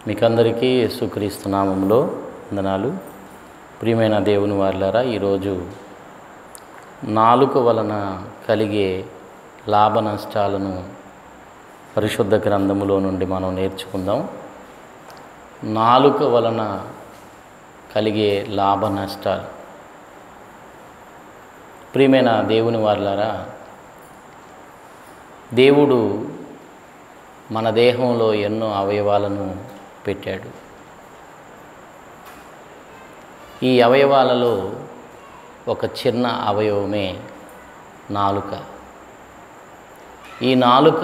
మీకందరికీ యేసుక్రీస్తు నామంలో వందనాలు ప్రియమైన దేవుని వారులారా ఈరోజు నాలుక వలన కలిగే లాభ నష్టాలను పరిశుద్ధ గ్రంథములో నుండి మనం నేర్చుకుందాం నాలుక వలన కలిగే లాభ నష్టాలు ప్రియమైన దేవుని వారులారా దేవుడు మన దేహంలో ఎన్నో అవయవాలను పెట్టాడు ఈ అవయవాలలో ఒక చిన్న అవయవమే నాలుక ఈ నాలుక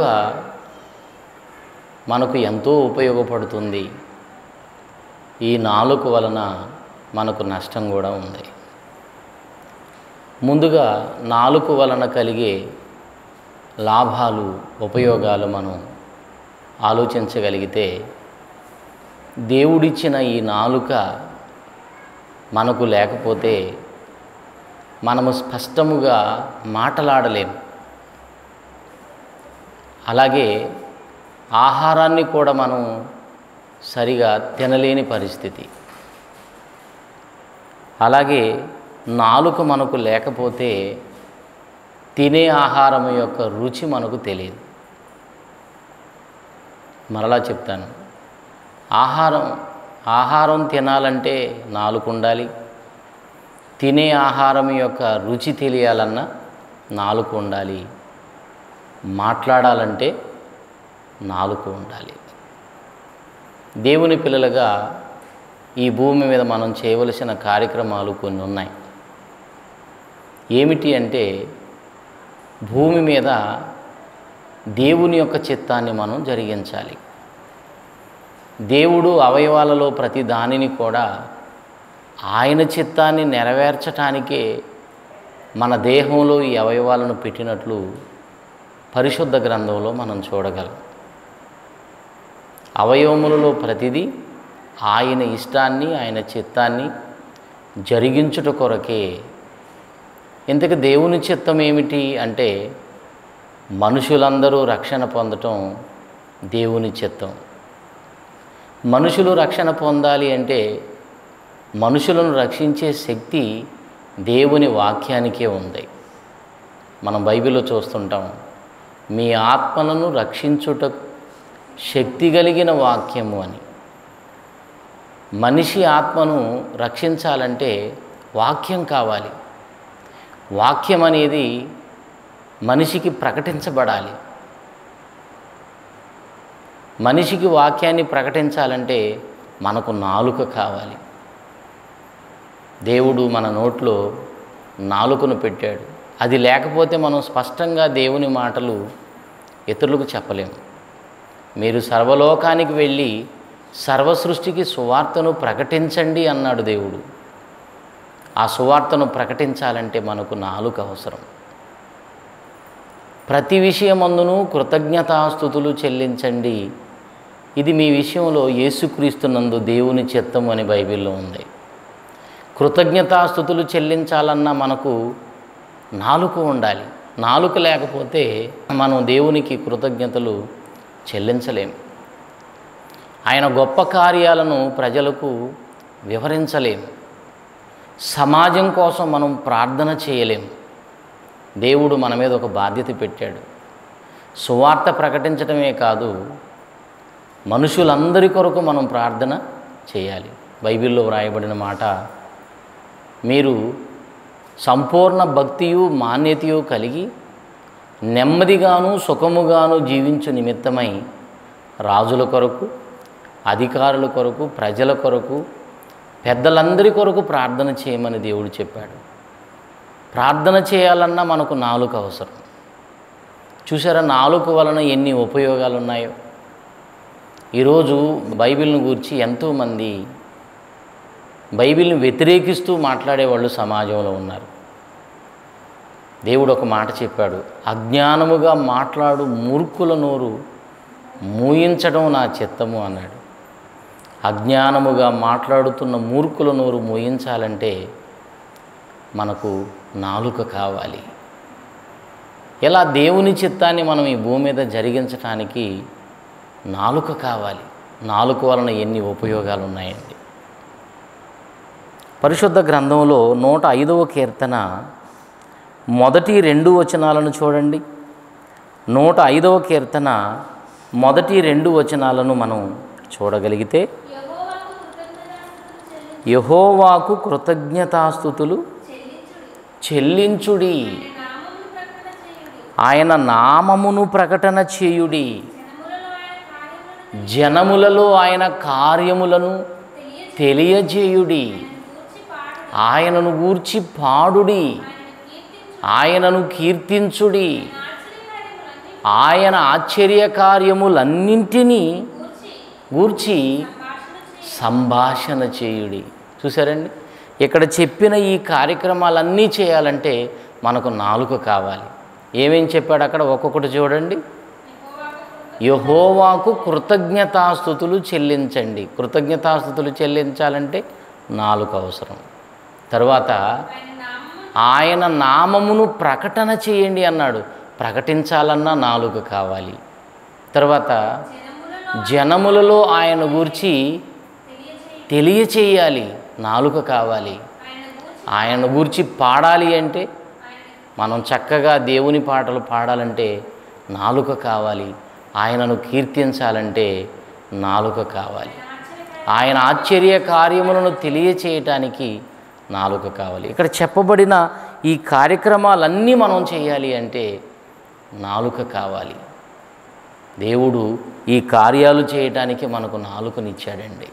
మనకు ఎంతో ఉపయోగపడుతుంది ఈ నాలుక వలన మనకు నష్టం కూడా ఉంది ముందుగా నాలుక వలన కలిగే లాభాలు ఉపయోగాలు మనం ఆలోచించగలిగితే దేవుడిచ్చిన ఈ నాలుక మనకు లేకపోతే మనము స్పష్టముగా మాటలాడలేము అలాగే ఆహారాన్ని కూడా మనం సరిగా తినలేని పరిస్థితి అలాగే నాలుక మనకు లేకపోతే తినే ఆహారం యొక్క రుచి మనకు తెలియదు మరలా చెప్తాను ఆహారం ఆహారం తినాలంటే నాలుక ఉండాలి తినే ఆహారం యొక్క రుచి తెలియాలన్నా నాలుక ఉండాలి మాట్లాడాలంటే నాలుక ఉండాలి దేవుని పిల్లలుగా ఈ భూమి మీద మనం చేయవలసిన కార్యక్రమాలు కొన్ని ఉన్నాయి ఏమిటి అంటే భూమి మీద దేవుని యొక్క చిత్తాన్ని మనం జరిగించాలి దేవుడు అవయవాలలో ప్రతి దానిని కూడా ఆయన చిత్తాన్ని నెరవేర్చటానికే మన దేహంలో ఈ అవయవాలను పెట్టినట్లు పరిశుద్ధ గ్రంథంలో మనం చూడగలం అవయవములలో ప్రతిదీ ఆయన ఇష్టాన్ని ఆయన చిత్తాన్ని జరిగించుట కొరకే ఇంతకు దేవుని చిత్తం ఏమిటి అంటే మనుషులందరూ రక్షణ పొందటం దేవుని చిత్తం మనుషులు రక్షణ పొందాలి అంటే మనుషులను రక్షించే శక్తి దేవుని వాక్యానికే ఉంది మనం బైబిల్లో చూస్తుంటాం మీ ఆత్మలను రక్షించుట శక్తి కలిగిన వాక్యము అని మనిషి ఆత్మను రక్షించాలంటే వాక్యం కావాలి వాక్యం అనేది మనిషికి ప్రకటించబడాలి మనిషికి వాక్యాన్ని ప్రకటించాలంటే మనకు నాలుక కావాలి దేవుడు మన నోట్లో నాలుకను పెట్టాడు అది లేకపోతే మనం స్పష్టంగా దేవుని మాటలు ఇతరులకు చెప్పలేము మీరు సర్వలోకానికి వెళ్ళి సర్వ సృష్టికి సువార్తను ప్రకటించండి అన్నాడు దేవుడు ఆ సువార్తను ప్రకటించాలంటే మనకు నాలుక అవసరం ప్రతి విషయమందును కృతజ్ఞతాస్థుతులు చెల్లించండి ఇది మీ విషయంలో యేసుక్రీస్తునందు దేవుని చిత్తం అని బైబిల్లో ఉంది కృతజ్ఞతాస్థుతులు చెల్లించాలన్నా మనకు నాలుక ఉండాలి నాలుక లేకపోతే మనం దేవునికి కృతజ్ఞతలు చెల్లించలేం ఆయన గొప్ప కార్యాలను ప్రజలకు వివరించలేం సమాజం కోసం మనం ప్రార్థన చేయలేం దేవుడు మన మీద ఒక బాధ్యత పెట్టాడు సువార్త ప్రకటించడమే కాదు మనుషులందరి కొరకు మనం ప్రార్థన చేయాలి బైబిల్లో వ్రాయబడిన మాట మీరు సంపూర్ణ భక్తియు మాన్యతయు కలిగి నెమ్మదిగాను సుఖముగాను జీవించు నిమిత్తమై రాజుల కొరకు అధికారుల కొరకు ప్రజల కొరకు పెద్దలందరి కొరకు ప్రార్థన చేయమని దేవుడు చెప్పాడు ప్రార్థన చేయాలన్నా మనకు నాలుక అవసరం చూసారా నాలుక వలన ఎన్ని ఉపయోగాలు ఉన్నాయో ఈరోజు బైబిల్ను గురించి ఎంతోమంది బైబిల్ని వ్యతిరేకిస్తూ మాట్లాడేవాళ్ళు సమాజంలో ఉన్నారు దేవుడు ఒక మాట చెప్పాడు అజ్ఞానముగా మాట్లాడు మూర్ఖుల నోరు మూయించడం నా చిత్తము అన్నాడు అజ్ఞానముగా మాట్లాడుతున్న మూర్ఖుల నోరు మూయించాలంటే మనకు నాలుక కావాలి ఇలా దేవుని చిత్తాన్ని మనం ఈ భూమి మీద జరిగించటానికి నాలుక కావాలి నాలుక వలన ఎన్ని ఉపయోగాలు ఉన్నాయండి పరిశుద్ధ గ్రంథంలో నూట ఐదవ కీర్తన మొదటి రెండు వచనాలను చూడండి నూట ఐదవ కీర్తన మొదటి రెండు వచనాలను మనం చూడగలిగితే యెహోవాకు కృతజ్ఞతాస్తుతులు యహోవాకు కృతజ్ఞతాస్థుతులు చెల్లించుడి చెల్లించుడి ఆయన నామమును ప్రకటన ఆయన నామమును ప్రకటన చేయుడి చేయుడి జనములలో ఆయన జనములలో ఆయన కార్యములను కార్యములను తెలియచేయుడి. తెలియజేయుడి గూర్చి పాడుడి. ఆయనను గూర్చి పాడుడి ఆయనను కీర్తించుడి. ఆయనను కీర్తించుడి ఆశ్చర్యకార్యములన్నీ ఆయన ఆశ్చర్య కార్యములన్నింటినీ గూర్చి గూర్చి సంభాషణ చేయుడి. సంభాషణ చేయుడి చూసారండి ఇక్కడ చెప్పిన ఈ కార్యక్రమాలన్నీ చేయాలంటే మనకు నాలుక కావాలి ఏమేం చెప్పాడు అక్కడ ఒక్కొక్కటి చూడండి యహోవాకు కృతజ్ఞతాస్థుతులు చెల్లించండి కృతజ్ఞతాస్థుతులు చెల్లించాలంటే నాలుక అవసరం తర్వాత ఆయన నామమును ఆయన నామమును ప్రకటన చేయండి అన్నాడు ప్రకటించాలన్నా నాలుక కావాలి తర్వాత జనములలో జనములలో ఆయన గూర్చి తెలియచేయుడి. తెలియచేయాలి నాలుక కావాలి ఆయన గూర్చి ఆయన గూర్చి పాడాలి అంటే ఆయన మనం చక్కగా దేవుని పాటలు పాడాలంటే నాలుక కావాలి ఆయనను కీర్తించాలంటే నాలుక కావాలి ఆశ్చర్యకార్య ఆయన ఆశ్చర్య కార్యములను తెలియచేయటానికి నాలుక కావాలి ఇక్కడ చెప్పబడిన ఈ కార్యక్రమాలన్నీ మనం చేయాలి అంటే నాలుక కావాలి దేవుడు ఈ కార్యాలు చేయటానికి మనకు నాలుకనిచ్చాడండి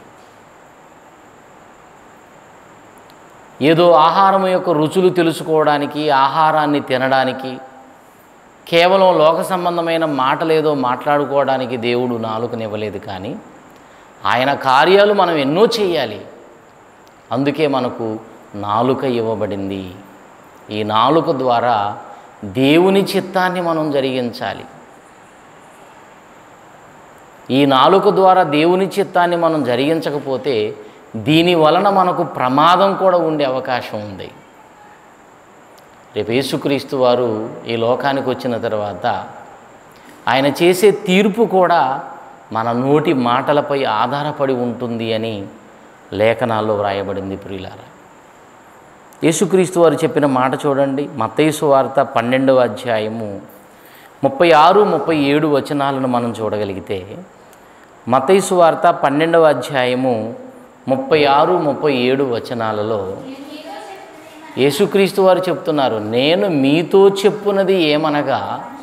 ఏదో ఆహారం యొక్క రుచులు తెలుసుకోవడానికి ఆహారాన్ని తినడానికి కేవలం లోక సంబంధమైన మాటలేదో మాట్లాడుకోవడానికి దేవుడు నాలుకనివ్వలేదు కానీ ఆయన కార్యాలు మనం ఎన్నో చేయాలి అందుకే మనకు నాలుక ఇవ్వబడింది ఈ నాలుక ద్వారా దేవుని చిత్తాన్ని మనం జరిగించాలి ఈ నాలుక ద్వారా దేవుని చిత్తాన్ని మనం జరిగించకపోతే దీని వలన మనకు ప్రమాదం కూడా ఉండే అవకాశం ఉంది రేపు యేసుక్రీస్తు వారు ఈ లోకానికి వచ్చిన తర్వాత ఆయన చేసే తీర్పు కూడా మన నోటి మాటలపై ఆధారపడి ఉంటుంది అని లేఖనాల్లో వ్రాయబడింది ప్రియులారా యేసుక్రీస్తు వారు చెప్పిన మాట చూడండి మత్తయి వార్త పన్నెండవ అధ్యాయము ముప్పై ఆరు ముప్పై ఏడు వచనాలను మనం చూడగలిగితే మత్తయి వార్త పన్నెండవ అధ్యాయము ముప్పై ఆరు ముప్పై ఏడు వచనాలలో యేసుక్రీస్తు వారు చెప్తున్నారు నేను మీతో చెప్పున్నది ఏమనగా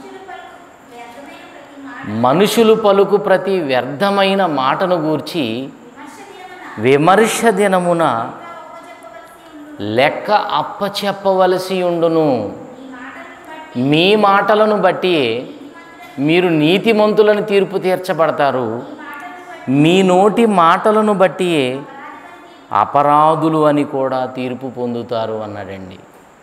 మనుషులు పలుకు ప్రతి మనుషులు పలుకు ప్రతి వ్యర్థమైన ప్రతి మాట వ్యర్థమైన మాటను గూర్చి విమర్శ దినమున విమర్శ దినమున అప్పచెప్పవలసి ఉండు. లెక్క అప్పచెప్పవలసి ఉండును ఈ మాటలను బట్టి మీ మాటలను బట్టి మీరు నీతిమంతులను తీర్పు తీర్చబడతారు మీ నోటి మాటలను బట్టి అపరాధులు అని కూడా తీర్పు పొందుతారు అన్నాడండి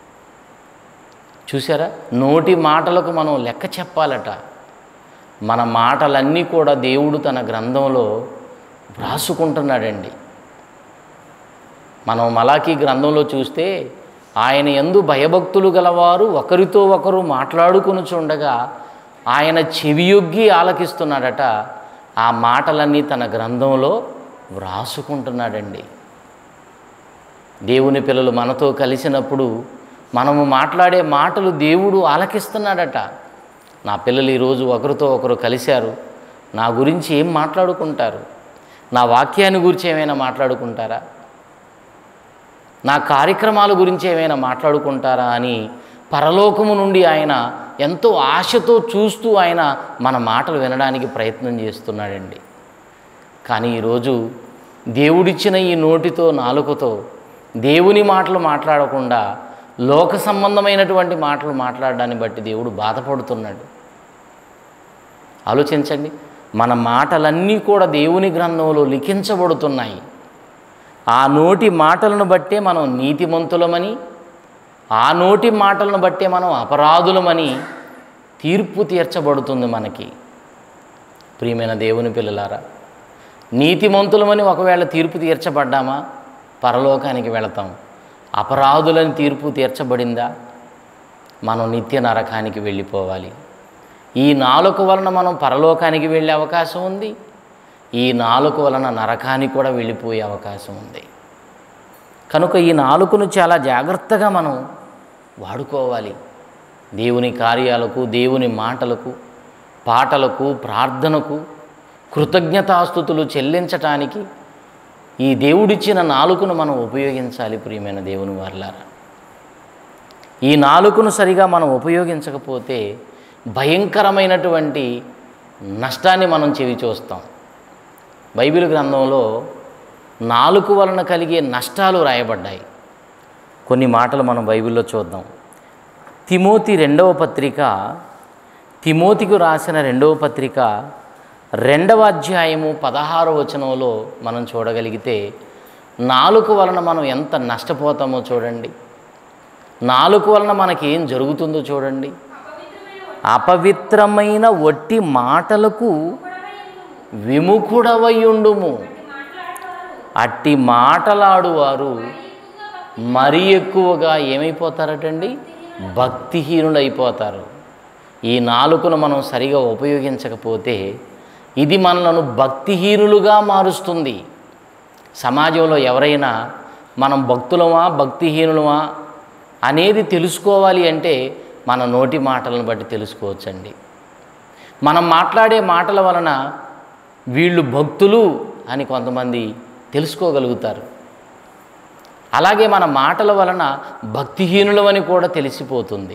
చూసారా నోటి మాటలకు మనం లెక్క చెప్పాలట మన మాటలన్నీ కూడా దేవుడు తన గ్రంథంలో వ్రాసుకుంటున్నాడండి మనం మలాకీ గ్రంథంలో చూస్తే ఆయన ఎందు భయభక్తులు గలవారు ఒకరితో ఒకరు మాట్లాడుకుని చూడగా ఆయన చెవియొగ్గి ఆలకిస్తున్నాడట ఆ మాటలన్నీ తన గ్రంథంలో వ్రాసుకుంటున్నాడండి దేవుని పిల్లలు మనతో కలిసినప్పుడు మనము మాట్లాడే మాటలు దేవుడు ఆలకిస్తున్నాడట నా పిల్లలు ఈరోజు ఒకరితో ఒకరు కలిశారు నా గురించి ఏం మాట్లాడుకుంటారు నా వాక్యాన్ని గురించి ఏమైనా మాట్లాడుకుంటారా నా కార్యక్రమాల గురించి ఏమైనా మాట్లాడుకుంటారా అని పరలోకము నుండి ఆయన ఎంతో ఆశతో చూస్తూ ఆయన మన మాటలు వినడానికి ప్రయత్నం చేస్తున్నాడండి కానీ ఈరోజు దేవుడిచ్చిన ఈ నోటితో నాలుకతో దేవుని మాటలు మాట్లాడకుండా లోక సంబంధమైనటువంటి మాటలు మాట్లాడడాన్ని బట్టి దేవుడు బాధపడుతున్నాడు ఆలోచించండి మన మాటలన్నీ కూడా దేవుని గ్రంథంలో లిఖించబడుతున్నాయి ఆ నోటి మాటలను బట్టే మనం నీతిమంతులమని ఆ నోటి మాటలను బట్టే మనం అపరాధులమని తీర్పు తీర్చబడుతుంది మనకి ప్రియమైన దేవుని పిల్లలారా నీతిమంతులమని ఒకవేళ తీర్పు తీర్చబడ్డామా పరలోకానికి వెళతాం అపరాధులని తీర్పు తీర్చబడిందా మనం నిత్య నరకానికి వెళ్ళిపోవాలి ఈ నాలుక వలన మనం పరలోకానికి వెళ్ళే అవకాశం ఉంది ఈ నాలుక వలన నరకానికి కూడా వెళ్ళిపోయే అవకాశం ఉంది కనుక ఈ నాలుకను చాలా జాగ్రత్తగా మనం వాడుకోవాలి దేవుని కార్యాలకు దేవుని మాటలకు పాటలకు ప్రార్థనకు కృతజ్ఞతాస్థుతులు చెల్లించటానికి ఈ దేవుడిచ్చిన నాలుకను మనం ఉపయోగించాలి ప్రియమైన దేవుని వారులారా ఈ నాలుకను సరిగా మనం ఉపయోగించకపోతే భయంకరమైనటువంటి నష్టాన్ని మనం చెవి చూస్తాం బైబిల్ గ్రంథంలో నాలుగు వలన కలిగే నష్టాలు రాయబడ్డాయి కొన్ని మాటలు మనం బైబిల్లో చూద్దాం తిమోతి రెండవ పత్రిక తిమోతికి రాసిన రెండవ పత్రిక రెండవ అధ్యాయము పదహారవ వచనంలో మనం చూడగలిగితే నాలుక వలన మనం ఎంత నష్టపోతామో చూడండి నాలుక వలన మనకి ఏం జరుగుతుందో చూడండి అపవిత్రమైన ఒట్టి మాటలకు విముఖుడవయుండుము అట్టి మాటలాడువారు మరీ ఎక్కువగా ఏమైపోతారటండి భక్తిహీనులైపోతారు ఈ నాలుకను మనం సరిగా ఉపయోగించకపోతే ఇది మనలను భక్తిహీనులుగా మారుస్తుంది సమాజంలో ఎవరైనా మనం భక్తులమా భక్తిహీనులమా అనేది తెలుసుకోవాలి అంటే మన నోటి మాటలను బట్టి తెలుసుకోవచ్చండి మనం మాట్లాడే మాటల వలన వీళ్ళు భక్తులు అని కొంతమంది తెలుసుకోగలుగుతారు అలాగే మన మాటల వలన భక్తిహీనులమని కూడా తెలిసిపోతుంది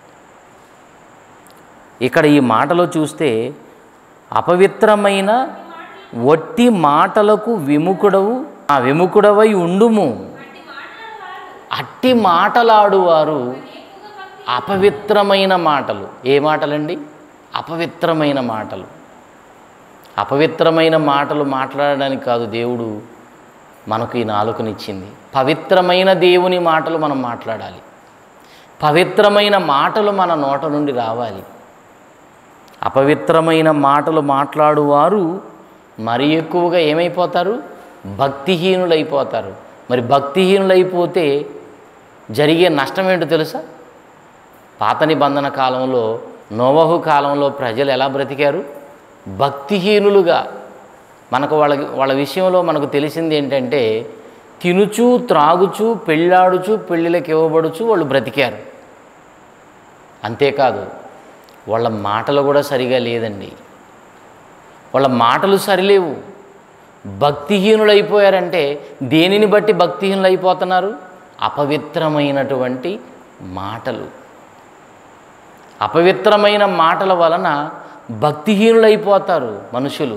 ఇక్కడ ఈ మాటలో చూస్తే అపవిత్రమైన వట్టి మాటలకు విముఖుడవు ఆ విముఖుడవై ఉండుము అట్టి మాటలాడువారు అపవిత్రమైన మాటలు ఏ మాటలండి అపవిత్రమైన మాటలు అపవిత్రమైన మాటలు మాట్లాడడానికి కాదు దేవుడు మనకు ఈ నాలుకనిచ్చింది పవిత్రమైన దేవుని మాటలు మనం మాట్లాడాలి పవిత్రమైన మాటలు మన నోట నుండి రావాలి అపవిత్రమైన మాటలు మాట్లాడువారు మరి ఎక్కువగా ఏమైపోతారు భక్తిహీనులైపోతారు మరి భక్తిహీనులైపోతే జరిగే నష్టం ఏంటో తెలుసా పాత నిబంధన కాలంలో నోవహు కాలంలో ప్రజలు ఎలా బ్రతికారు భక్తిహీనులుగా మనకు వాళ్ళ వాళ్ళ విషయంలో మనకు తెలిసింది ఏంటంటే తినుచు త్రాగుచు పెళ్ళాడుచు పెళ్ళిళ్ళకి ఇవ్వబడుచు వాళ్ళు బ్రతికారు అంతేకాదు వాళ్ళ మాటలు కూడా సరిగా లేదండి వాళ్ళ మాటలు సరిలేవు భక్తిహీనులు అయిపోయారంటే దేనిని బట్టి భక్తిహీనులు అయిపోతున్నారు అపవిత్రమైనటువంటి మాటలు అపవిత్రమైన మాటల వలన భక్తిహీనులైపోతారు మనుషులు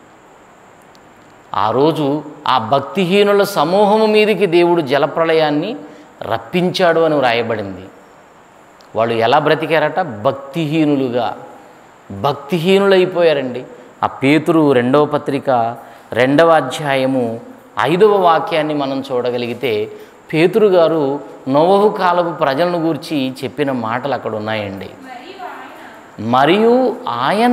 ఆ రోజు ఆ భక్తిహీనుల సమూహము మీదికి దేవుడు జలప్రళయాన్ని రప్పించాడు అని వ్రాయబడింది వాళ్ళు ఎలా బ్రతికారట భక్తిహీనులుగా భక్తిహీనులైపోయారండి ఆ పేతురు రెండవ పత్రిక రెండవ అధ్యాయము ఐదవ వాక్యాన్ని మనం చూడగలిగితే పేతురు గారు నోవహు కాలపు ప్రజలను గూర్చి చెప్పిన మాటలు అక్కడ ఉన్నాయండి మరియు ఆయన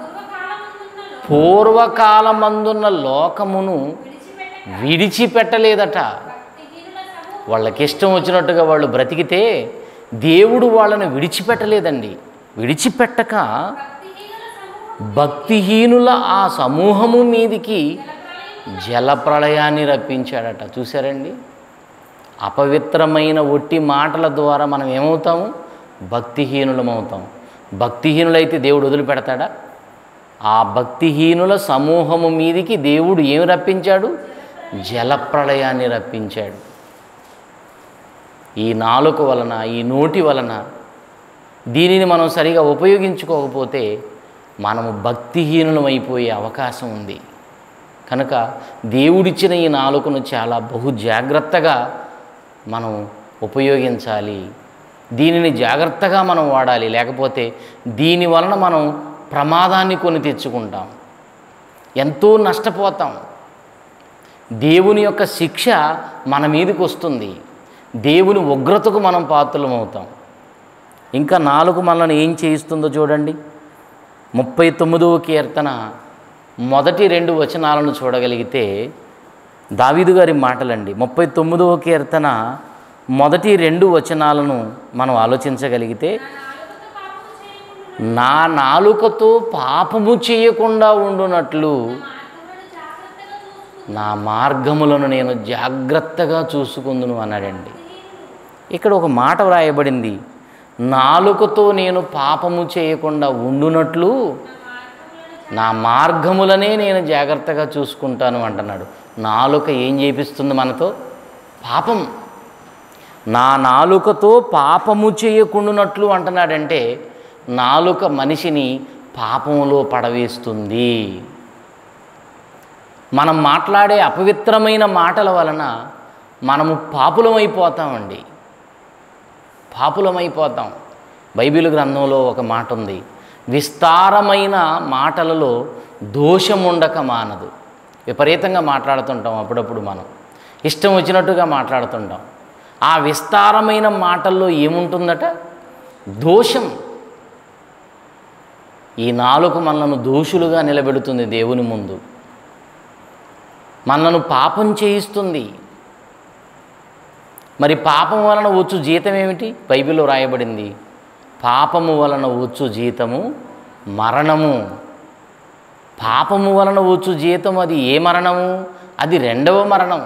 పూర్వకాలమందున్న లోకమును విడిచిపెట్టలేదట వాళ్ళకి ఇష్టం వచ్చినట్టుగా వాళ్ళు బ్రతికితే దేవుడు వాళ్ళని విడిచిపెట్టలేదండి విడిచిపెట్టక భక్తిహీనుల ఆ సమూహము మీదికి జలప్రళయాన్ని రప్పించాడట చూసారండి అపవిత్రమైన ఒట్టి మాటల ద్వారా మనం ఏమవుతాము భక్తిహీనులమవుతాం భక్తిహీనులైతే దేవుడు వదిలిపెడతాడా ఆ భక్తిహీనుల సమూహము మీదికి దేవుడు ఏమి రప్పించాడు జలప్రళయాన్ని రప్పించాడు ఈ నాలుక వలన ఈ నోటి వలన దీనిని మనం సరిగా ఉపయోగించుకోకపోతే మనము భక్తిహీనులమైపోయే అవకాశం ఉంది కనుక దేవుడిచ్చిన ఈ నాలుకను చాలా బహు జాగ్రత్తగా మనం ఉపయోగించాలి దీనిని జాగ్రత్తగా మనం వాడాలి లేకపోతే దీని వలన మనం ప్రమాదాన్ని కొని తెచ్చుకుంటాం ఎంతో నష్టపోతాం దేవుని యొక్క శిక్ష మన మీదకి వస్తుంది దేవుని ఉగ్రతకు మనం పాత్రలమవుతాం ఇంకా నాలుగు మనల్ని ఏం చేయిస్తుందో చూడండి ముప్పై తొమ్మిదవ కీర్తన మొదటి రెండు వచనాలను చూడగలిగితే దావీదు గారి మాటలండి ముప్పై తొమ్మిదవ కీర్తన మొదటి రెండు వచనాలను మనం ఆలోచించగలిగితే నా నాలుకతో పాపము చేయకుండా ఉండునట్లు నా మార్గములను నేను జాగ్రత్తగా చూసుకుందును అన్నాడండి ఇక్కడ ఒక మాట వ్రాయబడింది నాలుకతో నేను పాపము చేయకుండా ఉండునట్లు నా మార్గములనే నేను జాగ్రత్తగా చూసుకుంటాను అంటున్నాడు నాలుక ఏం చేపిస్తుంది మనతో పాపం నా నాలుకతో పాపము చేయకుండానట్లు అంటున్నాడంటే నాలుక మనిషిని పాపములో పడవేస్తుంది మనం మాట్లాడే అపవిత్రమైన మాటల వలన మనము పాపులమైపోతామండి పాపులమైపోతాం బైబిల్ గ్రంథంలో ఒక మాట ఉంది విస్తారమైన మాటలలో దోషం ఉండక మానదు విపరీతంగా మాట్లాడుతుంటాం అప్పుడప్పుడు మనం ఇష్టం వచ్చినట్టుగా మాట్లాడుతుంటాం ఆ విస్తారమైన మాటల్లో ఏముంటుందట దోషం ఈ నాలుగు మనలను దోషులుగా నిలబెడుతుంది దేవుని ముందు మనను పాపం చేయిస్తుంది మరి పాపం వలన వచ్చు జీతం ఏమిటి బైబిల్లో రాయబడింది పాపము వలన వచ్చు జీతము మరణము పాపము వలన వచ్చు జీతం అది ఏ మరణము అది రెండవ మరణం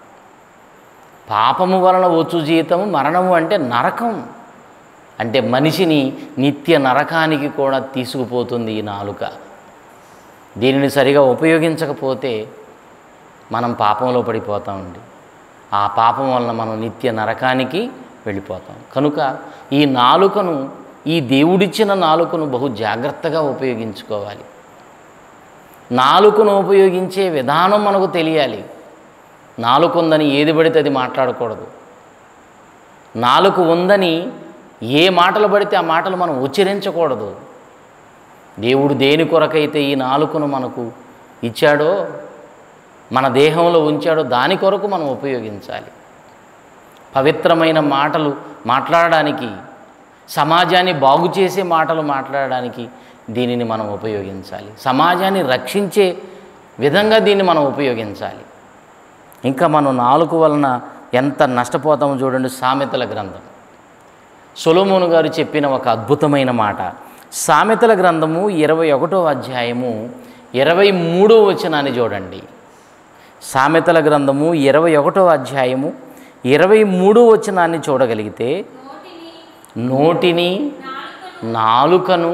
పాపము వలన వచ్చు జీతము మరణము అంటే నరకం అంటే మనిషిని నిత్య నరకానికి కూడా తీసుకుపోతుంది ఈ నాలుక దీనిని సరిగా ఉపయోగించకపోతే మనం పాపంలో పడిపోతామండి ఆ పాపం వలన మనం నిత్య నరకానికి వెళ్ళిపోతాం కనుక ఈ నాలుకను ఈ దేవుడిచ్చిన నాలుకను బహు జాగ్రత్తగా ఉపయోగించుకోవాలి నాలుకను ఉపయోగించే విధానం మనకు తెలియాలి నాలుక ఉందని ఏది పడితే అది మాట్లాడకూడదు నాలుక ఉందని ఏ మాటలు పడితే ఆ మాటలు మనం ఉచ్చరించకూడదు దేవుడు దేని కొరకైతే ఈ నాలుకను మనకు ఇచ్చాడో మన దేహంలో ఉంచాడో దాని కొరకు మనం ఉపయోగించాలి పవిత్రమైన మాటలు మాట్లాడడానికి సమాజాన్ని బాగు చేసే మాటలు మాట్లాడడానికి దీనిని మనం ఉపయోగించాలి సమాజాన్ని రక్షించే విధంగా దీన్ని మనం ఉపయోగించాలి ఇంకా మనం నాలుగు వలన ఎంత నష్టపోతామో చూడండి సామెతల గ్రంథం సొలోమోను గారు చెప్పిన ఒక అద్భుతమైన మాట సామెతల గ్రంథము ఇరవై ఒకటో అధ్యాయము ఇరవై మూడో వచనాన్ని చూడండి సామెతల గ్రంథము ఇరవై ఒకటో అధ్యాయము ఇరవై మూడో వచనాన్ని చూడగలిగితే నోటిని నాలుకను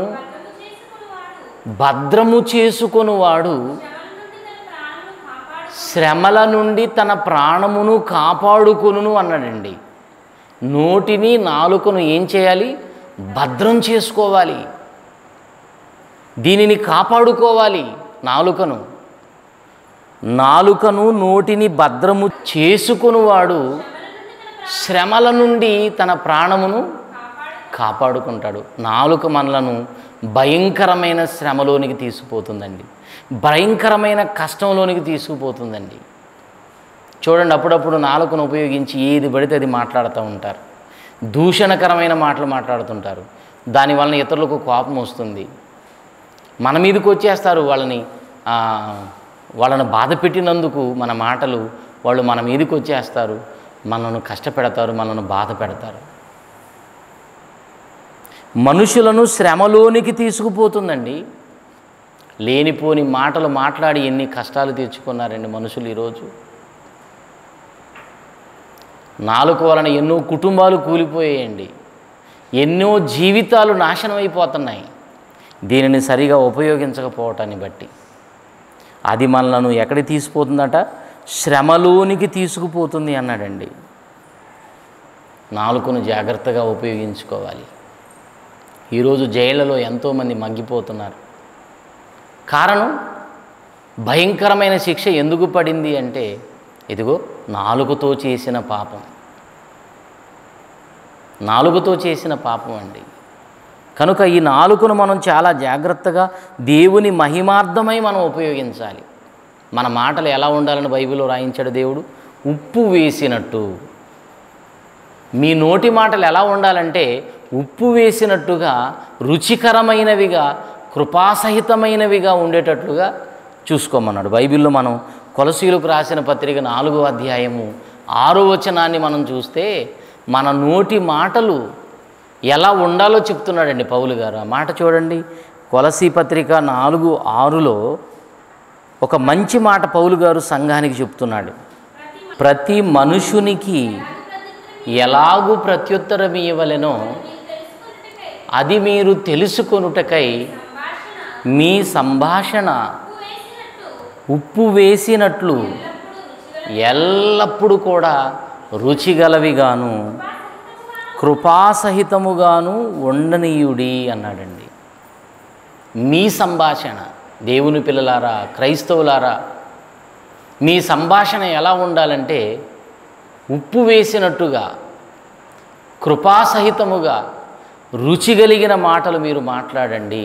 భద్రము చేసుకొనువాడు శ్రమల నుండి తన ప్రాణమును కాపాడుకొనును అన్నాడండి నోటిని నాలుకను ఏం చేయాలి భద్రం చేసుకోవాలి దీనిని కాపాడుకోవాలి నాలుకను నాలుకను నోటిని భద్రము చేసుకునివాడు శ్రమల నుండి తన ప్రాణమును కాపాడుకుంటాడు నాలుక మనలను భయంకరమైన శ్రమలోనికి తీసుకుపోతుందండి భయంకరమైన కష్టంలోనికి తీసుకుపోతుందండి చూడండి అప్పుడప్పుడు నాలుకను ఉపయోగించి ఏది పడితే అది మాట్లాడుతూ ఉంటారు దూషణకరమైన మాటలు మాట్లాడుతుంటారు దానివలన ఇతరులకు కోపం వస్తుంది మన మీదకి వచ్చేస్తారు వాళ్ళని ఆ, వాళ్ళని బాధ పెట్టినందుకు మన మాటలు వాళ్ళు మన మీదకి వచ్చేస్తారు మనను కష్టపెడతారు మనను బాధ పెడతారు మనుషులను శ్రమలోనికి తీసుకుపోతుందండి లేనిపోని మాటలు మాట్లాడి ఎన్ని కష్టాలు తెచ్చుకున్నారండి మనుషులు ఈరోజు నాలుగు వలన ఎన్నో కుటుంబాలు కూలిపోయాయండి ఎన్నో జీవితాలు నాశనం అయిపోతున్నాయి దీనిని సరిగా ఉపయోగించకపోవటాన్ని బట్టి అది మనలను ఎక్కడికి తీసుకుపోతుందట శ్రమలోనికి తీసుకుపోతుంది అన్నాడండి నాలుకను జాగ్రత్తగా ఉపయోగించుకోవాలి ఈరోజు జైళ్ళలో ఎంతోమంది మగ్గిపోతున్నారు కారణం భయంకరమైన శిక్ష ఎందుకు పడింది అంటే ఇదిగో నాలుగుతో చేసిన పాపం నాలుగుతో చేసిన పాపం అండి కనుక ఈ నాలుకను మనం చాలా జాగ్రత్తగా దేవుని మహిమార్థమై మనం ఉపయోగించాలి మన మాటలు ఎలా ఉండాలని బైబిల్లో రాయించాడు దేవుడు ఉప్పు వేసినట్టు మీ నోటి మాటలు ఎలా ఉండాలంటే ఉప్పు వేసినట్టుగా రుచికరమైనవిగా కృపాసహితమైనవిగా ఉండేటట్లుగా చూసుకోమన్నాడు బైబిల్లో మనం కొలసీలకు రాసిన పత్రిక నాలుగో అధ్యాయము ఆరో వచనాన్ని మనం చూస్తే మన నోటి మాటలు ఎలా ఉండాలో చెప్తున్నాడండి పౌలు గారు ఆ మాట చూడండి కొలసీ పత్రిక నాలుగు ఆరులో ఒక మంచి మాట పౌలు గారు సంఘానికి చెప్తున్నాడు ప్రతి మనుషునికి ఎలాగూ ప్రత్యుత్తరం ఇవ్వలెనో అది మీరు తెలుసుకొనుటకై మీ సంభాషణ ఉప్పు వేసినట్లు ఎల్లప్పుడూ కూడా రుచిగలవిగాను కృపాసహితముగాను ఉండనీయుడి అన్నాడండి మీ సంభాషణ దేవుని పిల్లలారా క్రైస్తవులారా మీ సంభాషణ ఎలా ఉండాలంటే ఉప్పు వేసినట్టుగా కృపాసహితముగా రుచి కలిగిన మాటలు మీరు మాట్లాడండి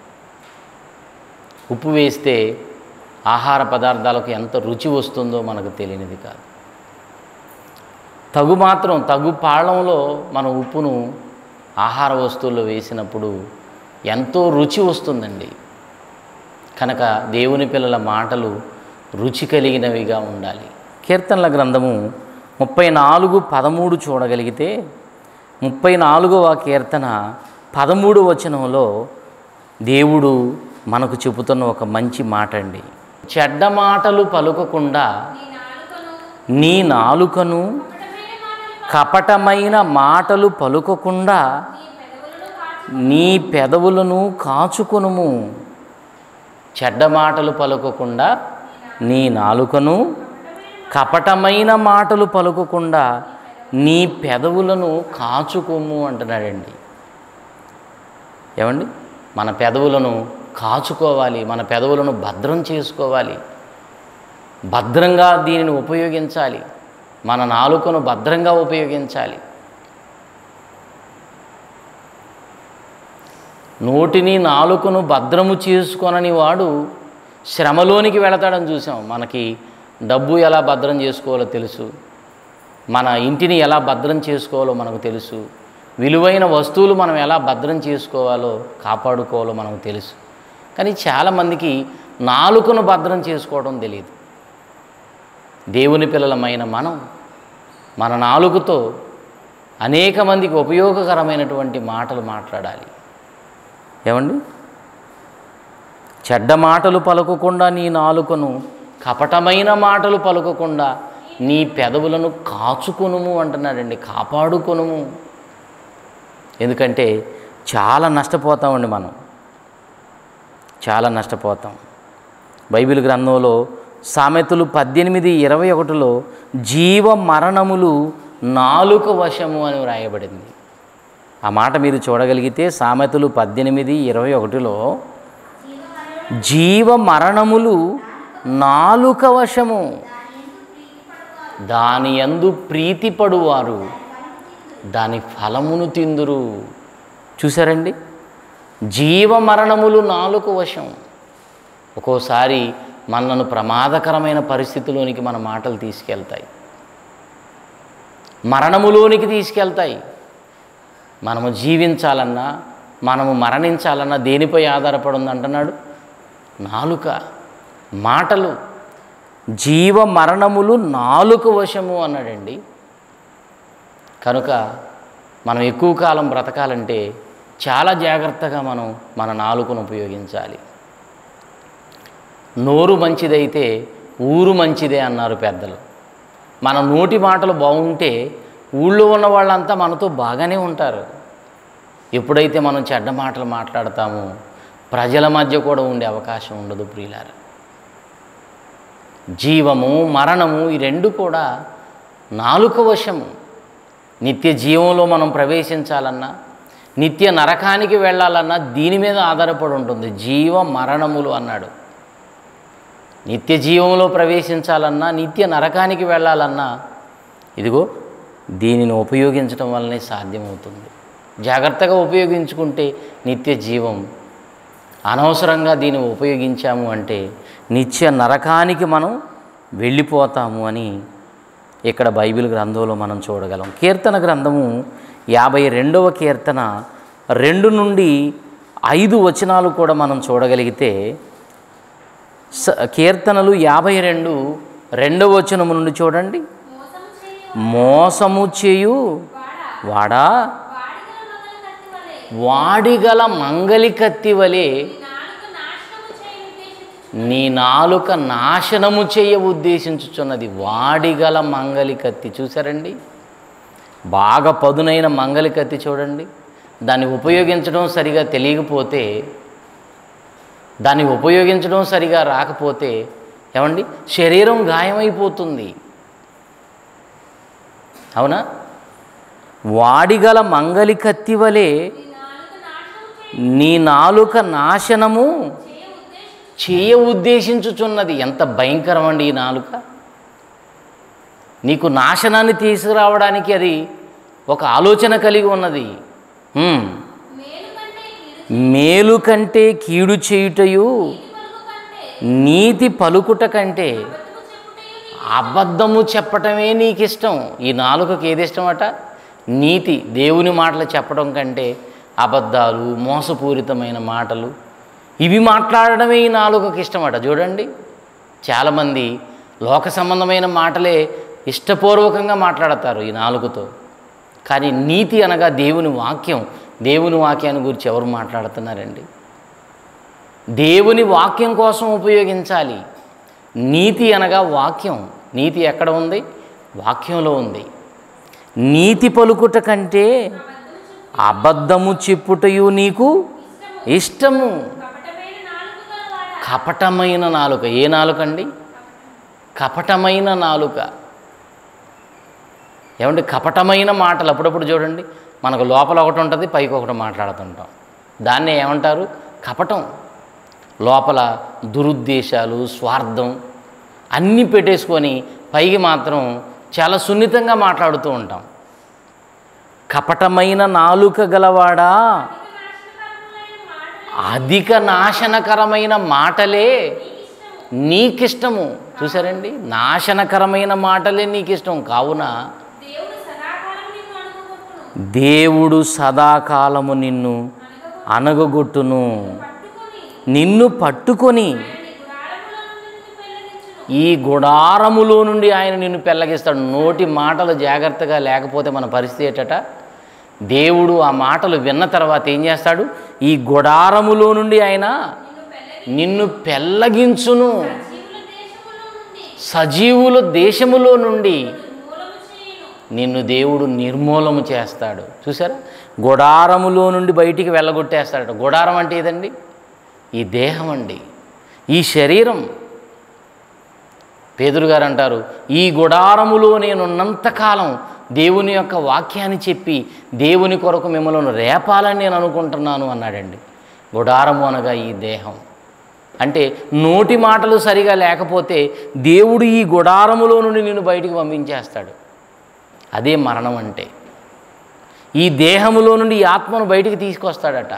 ఉప్పు వేస్తే ఆహార పదార్థాలకు ఎంత రుచి వస్తుందో మనకు తెలియనిది కాదు తగు మాత్రం తగు పాళంలో మన ఉప్పును ఆహార వస్తువుల్లో వేసినప్పుడు ఎంతో రుచి వస్తుందండి కనుక దేవుని పిల్లల మాటలు రుచి కలిగినవిగా ఉండాలి కీర్తనల గ్రంథము ముప్పై నాలుగు పదమూడు చూడగలిగితే ముప్పై నాలుగవ కీర్తన పదమూడు వచనంలో దేవుడు మనకు చెబుతున్న ఒక మంచి మాట అండి చెడ్డ మాటలు పలుకకుండా నీ నాలుకను కపటమైన మాటలు పలుకకుండా నీ పెదవులను కాచుకొనుము చెడ్డ మాటలు పలుకకుండా నీ నాలుకను కపటమైన మాటలు పలుకకుండా నీ పెదవులను కాచుకోము అంటున్నాడండి ఏమండి మన పెదవులను కాచుకోవాలి మన పెదవులను భద్రం చేసుకోవాలి భద్రంగా దీనిని ఉపయోగించాలి మన నాలుకను భద్రంగా ఉపయోగించాలి నోటిని నాలుకను భద్రము చేసుకొనని వాడు శ్రమలోనికి వెళతాడని చూసాం మనకి డబ్బు ఎలా భద్రం చేసుకోవాలో తెలుసు మన ఇంటిని ఎలా భద్రం చేసుకోవాలో మనకు తెలుసు విలువైన వస్తువులు మనం ఎలా భద్రం చేసుకోవాలో కాపాడుకోవాలో మనకు తెలుసు కానీ చాలామందికి నాలుకను భద్రం చేసుకోవడం తెలియదు దేవుని పిల్లలమైన మనం మన నాలుగుతో అనేక మందికి ఉపయోగకరమైనటువంటి మాటలు మాట్లాడాలి ఏమండి చెడ్డ మాటలు పలకకుండా నీ నాలుకను కపటమైన మాటలు పలకకుండా నీ పెదవులను కాచుకొనుము అంటున్నాడండి కాపాడుకొనుము ఎందుకంటే చాలా నష్టపోతామండి మనం చాలా నష్టపోతాం బైబిల్ గ్రంథంలో సామెతలు పద్దెనిమిది ఇరవై ఒకటిలో జీవ మరణములు నాలుక వశము అని వ్రాయబడింది ఆ మాట మీరు చూడగలిగితే సామెతలు పద్దెనిమిది ఇరవై ఒకటిలో జీవ మరణములు నాలుక వశము దాని యందు ప్రీతిపడువారు దాని ఫలమును తిందురు చూసారండి జీవ మరణములు నాలుక వశం ఒక్కోసారి మనను ప్రమాదకరమైన పరిస్థితిలోనికి మన మాటలు తీసుకెళ్తాయి మరణములోనికి తీసుకెళ్తాయి మనము జీవించాలన్నా మనము మరణించాలన్నా దేనిపై ఆధారపడి ఉంది అంటున్నాడు నాలుక మాటలు జీవ మరణములు నాలుక వశము అన్నాడండి కనుక మనం ఎక్కువ కాలం బ్రతకాలంటే చాలా జాగ్రత్తగా మనం మన నాలుకను ఉపయోగించాలి నోరు మంచిదైతే ఊరు మంచిదే అన్నారు పెద్దలు మన నోటి మాటలు బాగుంటే ఊళ్ళో ఉన్న వాళ్ళంతా మనతో బాగానే ఉంటారు ఎప్పుడైతే మనం చెడ్డ మాటలు మాట్లాడతామో ప్రజల మధ్య కూడా ఉండే అవకాశం ఉండదు ప్రియులారా జీవము మరణము ఈ రెండు కూడా నాలుక వశము నిత్య జీవంలో మనం ప్రవేశించాలన్నా నిత్య నరకానికి వెళ్ళాలన్నా దీని మీద ఆధారపడి ఉంటుంది జీవ మరణములు అన్నాడు నిత్య జీవంలో ప్రవేశించాలన్నా నిత్య నరకానికి వెళ్ళాలన్నా ఇదిగో దీనిని ఉపయోగించడం వల్లనే సాధ్యమవుతుంది జాగ్రత్తగా ఉపయోగించుకుంటే నిత్య జీవం అనవసరంగా దీన్ని ఉపయోగించాము అంటే నిత్య నరకానికి మనం వెళ్ళిపోతాము అని ఇక్కడ బైబిల్ గ్రంథంలో మనం చూడగలం కీర్తన గ్రంథము యాభై రెండవ కీర్తన రెండు నుండి ఐదు వచనాలు కూడా మనం చూడగలిగితే స కీర్తనలు యాభై రెండు రెండవ వచనము నుండి చూడండి మోసము చేయు వాడా వాడిగల మంగలి కత్తి వలె నీ నాలుక నాశనము చేయ ఉద్దేశించుచున్నది వాడిగల మంగలి కత్తి చూసారండి బాగా పదునైన మంగలి కత్తి చూడండి దాన్ని ఉపయోగించడం సరిగా తెలియకపోతే దాన్ని ఉపయోగించడం సరిగా రాకపోతే ఏమండి శరీరం గాయమైపోతుంది అవునా వాడిగల మంగలి కత్తి వలె నీ నాలుక నాశనము చేయ ఉద్దేశించుచున్నది ఎంత భయంకరం అండి ఈ నాలుక నీకు నాశనాన్ని తీసుకురావడానికి అది ఒక ఆలోచన కలిగి ఉన్నది హ్మ్. మేలు కంటే కీడు చేయుటయు నీతి పలుకుట కంటే అబద్ధము చెప్పటమే నీకు ఇష్టం ఈ నాలుకకి ఏది ఇష్టమట నీతి దేవుని మాటలు చెప్పడం కంటే అబద్ధాలు మోసపూరితమైన మాటలు ఇవి మాట్లాడడమే ఈ నాలుకకి ఇష్టమట చూడండి చాలామంది లోక సంబంధమైన మాటలే ఇష్టపూర్వకంగా మాట్లాడతారు ఈ నాలుగుతో కానీ నీతి అనగా దేవుని వాక్యం దేవుని వాక్యాన్ని గురించి ఎవరు మాట్లాడుతున్నారండి దేవుని వాక్యం కోసం ఉపయోగించాలి నీతి అనగా వాక్యం నీతి ఎక్కడ ఉంది వాక్యంలో ఉంది నీతి పలుకుట కంటే అబద్ధము చెప్పుటయు నీకు ఇష్టము కపటమైన నాలుక ఏ నాలుక అండి కపటమైన నాలుక ఏమంటే కపటమైన మాటలు అప్పుడప్పుడు చూడండి మనకు లోపల ఒకటి ఉంటుంది పైకి ఒకటి మాట్లాడుతుంటాం దాన్ని ఏమంటారు కపటం లోపల దురుద్దేశాలు స్వార్థం అన్నీ పెట్టేసుకొని పైకి మాత్రం చాలా సున్నితంగా మాట్లాడుతూ ఉంటాం కపటమైన నాలుక గలవాడా అధిక నాశనకరమైన మాటలే నీకిష్టము చూసారండి నాశనకరమైన మాటలే నీకిష్టం కావున దేవుడు సదాకాలము నిన్ను అనగగొట్టును నిన్ను పట్టుకొని ఈ గుడారములో నుండి ఆయన నిన్ను పెళ్ళగిస్తాడు నోటి మాటలు జాగ్రత్తగా లేకపోతే మన పరిస్థితి ఏటట దేవుడు ఆ మాటలు విన్న తర్వాత ఏం చేస్తాడు ఈ గుడారములో నుండి ఆయన నిన్ను పెళ్ళగించును సజీవుల దేశములో నుండి నిన్ను దేవుడు నిర్మూలము చేస్తాడు చూసారా గుడారములో నుండి బయటికి వెళ్ళగొట్టేస్తాడట గుడారం అంటే ఏదండి ఈ దేహం అండి ఈ శరీరం పేదరు గారు అంటారు ఈ గుడారములో నేనున్నంతకాలం దేవుని యొక్క వాక్యాన్ని చెప్పి దేవుని కొరకు మిమ్మల్ని రేపాలని నేను అనుకుంటున్నాను అన్నాడండి గుడారము అనగా ఈ దేహం అంటే నోటి మాటలు సరిగా లేకపోతే దేవుడు ఈ గుడారములో నుండి నిన్ను బయటికి పంపించేస్తాడు అదే మరణం అంటే ఈ దేహములో నుండి ఈ ఆత్మను బయటికి తీసుకొస్తాడట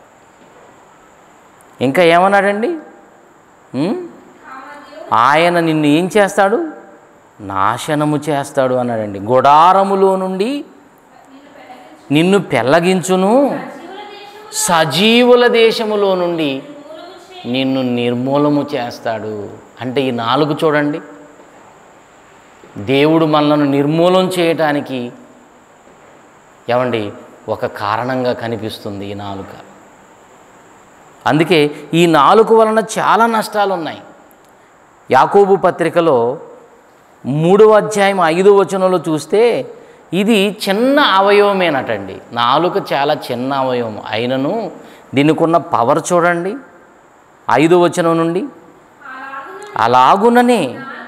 ఇంకా ఏమన్నాడండి ఉం? ఆయన నిన్ను ఏం చేస్తాడు నాశనము చేస్తాడు అన్నాడండి గుడారములో నుండి నిన్ను పెళ్ళగించును సజీవుల దేశములో నుండి నిన్ను నిర్మూలము చేస్తాడు అంటే ఈ నాలుగు చూడండి దేవుడు మనలను నిర్మూలం చేయటానికి ఏమండి ఒక కారణంగా కనిపిస్తుంది ఈ నాలుక అందుకే ఈ నాలుక వలన చాలా నష్టాలు ఉన్నాయి యాకోబు పత్రికలో మూడవ అధ్యాయం ఐదో వచనంలో చూస్తే ఇది చిన్న అవయవమేనటండి నాలుక చాలా చిన్న అవయవం అయినను దీనికి ఉన్న పవర్ చూడండి ఐదో వచనం నుండి అలాగుననే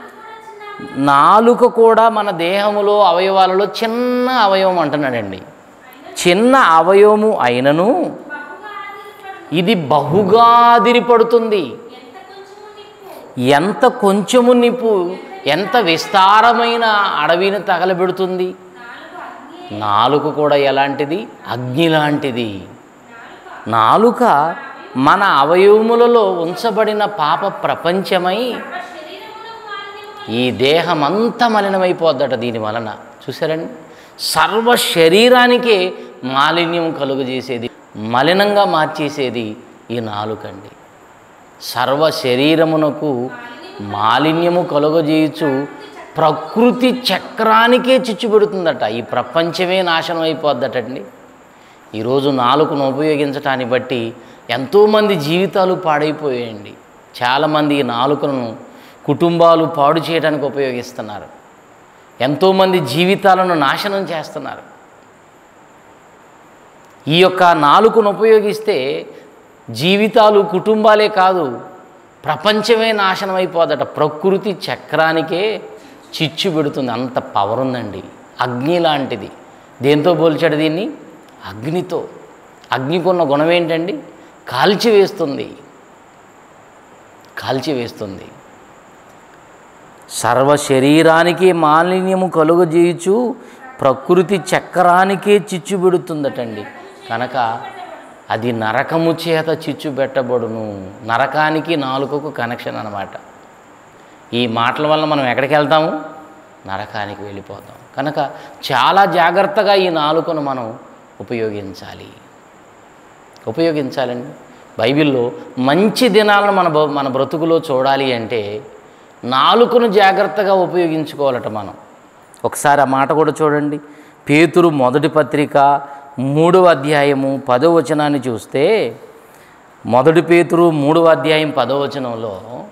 నాలుక కూడా మన దేహములో అవయవాలలో చిన్న అవయవం అంటున్నాడండి చిన్న అవయవము అయినను ఇది బహుగా అదిరిపడుతుంది ఎంత కొంచెము నిప్పు ఎంత విస్తారమైన అడవిని తగలబెడుతుంది నాలుక కూడా ఎలాంటిది అగ్ని లాంటిది నాలుక మన అవయవములలో ఉంచబడిన పాప ప్రపంచమై ఈ దేహం అంతా మలినమైపోద్దట దీని వలన చూసారండి సర్వ శరీరానికే మాలిన్యం కలుగజేసేది మలినంగా మార్చేసేది ఈ నాలుకండి సర్వ శరీరమునకు మాలిన్యము కలుగజేయచ్చు ప్రకృతి చక్రానికే చిచ్చుపెడుతుందట ఈ ప్రపంచమే నాశనం అయిపోద్దటండి ఈరోజు నాలుకను ఉపయోగించటాన్ని బట్టి ఎంతోమంది జీవితాలు పాడైపోయాయండి చాలామంది ఈ నాలుకను కుటుంబాలు పాడు చేయడానికి ఉపయోగిస్తున్నారు ఎంతోమంది జీవితాలను నాశనం చేస్తున్నారు ఈ యొక్క నాలుకను ఉపయోగిస్తే జీవితాలు కుటుంబాలే కాదు ప్రపంచమే నాశనం అయిపోదట ప్రకృతి చక్రానికే చిచ్చు పెడుతుంది అంత పవర్ ఉందండి అగ్ని లాంటిది దేంతో పోల్చాడు దీన్ని అగ్నితో అగ్నికున్న గుణం ఏంటండి కాల్చివేస్తుంది కాల్చివేస్తుంది సర్వ శరీరానికి మాలిన్యము కలుగజేయుచు ప్రకృతి చక్రానికే చిచ్చు పెడుతుందటండి కనుక అది నరకము చేత చిచ్చు పెట్టబడును నరకానికి నాలుకకు కనెక్షన్ అన్నమాట ఈ మాటల వల్ల మనం ఎక్కడికి వెళ్తాము నరకానికి వెళ్ళిపోతాం కనుక చాలా జాగ్రత్తగా ఈ నాలుకను మనం ఉపయోగించాలి ఉపయోగించాలండి బైబిల్లో మంచి దినాలను మన బ- మన బ్రతుకులో చూడాలి అంటే నాలుకను జాగ్రత్తగా ఉపయోగించుకోవాలట మనం ఒకసారి ఆ మాట కూడా చూడండి పేతురు మొదటి పత్రిక మూడవ అధ్యాయము పదో వచనాన్ని చూస్తే మొదటి పేతురు మూడవ అధ్యాయం పదో వచనంలో